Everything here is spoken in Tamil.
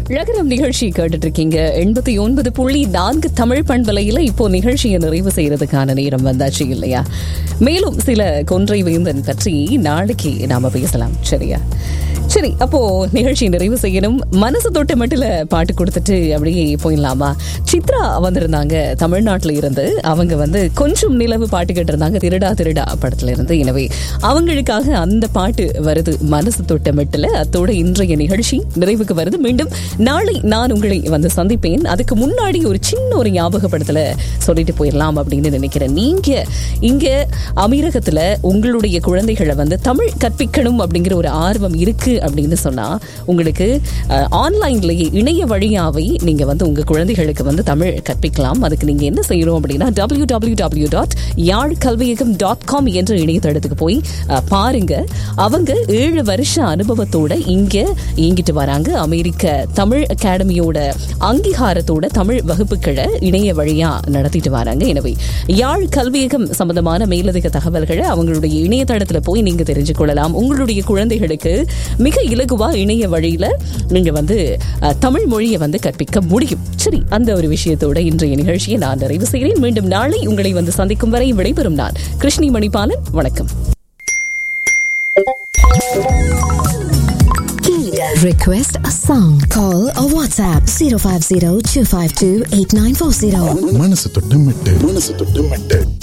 நகரம் நிகழ்ச்சி கேட்டுட்டு இருக்கீங்க எண்பத்தி ஒன்பது புள்ளி நான்கு தமிழ் பண்பலையில இப்போ நிகழ்ச்சியை நிறைவு செய்யறதுக்கான நேரம் வந்தாச்சு இல்லையா மேலும் சில கொன்றை வேந்தன் பற்றி நாளைக்கு நாம பேசலாம் சரியா சரி அப்போ நிகழ்ச்சி நிறைவு செய்யணும் மனசு தொட்ட மட்டும் பாட்டு கொடுத்துட்டு அப்படியே போயிடலாமா சித்ரா வந்திருந்தாங்க தமிழ்நாட்டில் இருந்து அவங்க வந்து கொஞ்சம் நிலவு பாட்டு கேட்டிருந்தாங்க திருடா திருடா படத்துல இருந்து எனவே அவங்களுக்காக அந்த பாட்டு வருது மனசு தொட்ட மட்டும் அத்தோட இன்றைய நிகழ்ச்சி நிறைவுக்கு வருது மீண்டும் நாளை நான் உங்களை வந்து சந்திப்பேன் அதுக்கு முன்னாடி ஒரு சின்ன ஒரு ஞாபகப்படுத்தல சொல்லிட்டு போயிடலாம் அப்படின்னு நினைக்கிறேன் நீங்க இங்க அமீரகத்துல உங்களுடைய குழந்தைகளை வந்து தமிழ் கற்பிக்கணும் அப்படிங்கிற ஒரு ஆர்வம் இருக்கு அப்படின்னு சொன்னா உங்களுக்கு அஹ், ஆன்லைன்லயே இணைய வழியாவே நீங்க வந்து உங்க குழந்தைகளுக்கு வந்து தமிழ் கற்பிக்கலாம் அதுக்கு நீங்க என்ன செய்யணும் அப்படின்னா W W W dot Yarl Kalviyagam dot com என்ற இணையதளத்துக்கு போய் அஹ், பாருங்க அவங்க ஏழு வருஷ அனுபவத்தோட இங்க இயங்கிட்டு வராங்க அமெரிக்க தமிழ் அகாடமியோட அங்கீகாரத்தோட தமிழ் வகுப்புகளை இணைய வழியா நடத்திட்டு வராங்க எனவே யாழ் கல்வியகம் சம்பந்தமான மேலதிக தகவல்களை அவங்களுடைய இணையதளத்துல போய் நீங்க தெரிஞ்சு கொள்ளலாம் உங்களுடைய குழந்தைகளுக்கு மிக இலகுவா இணைய வழியில நீங்க வந்து அஹ், தமிழ் மொழியை வந்து கற்பிக்க முடியும் சரி அந்த ஒரு விஷயத்தோட இன்றைய நிகழ்ச்சியை நான் நிறைவு செய்கிறேன் மீண்டும் நாளை உங்களை வந்து சந்திக்கும் வரை விடைபெறும் நான் கிருஷ்ணி மணிபாலன் வணக்கம் Request a song. Call or WhatsApp 050 252 8940. மனசு தொட்டு மெட்டு மனசு தொட்டு மெட்டு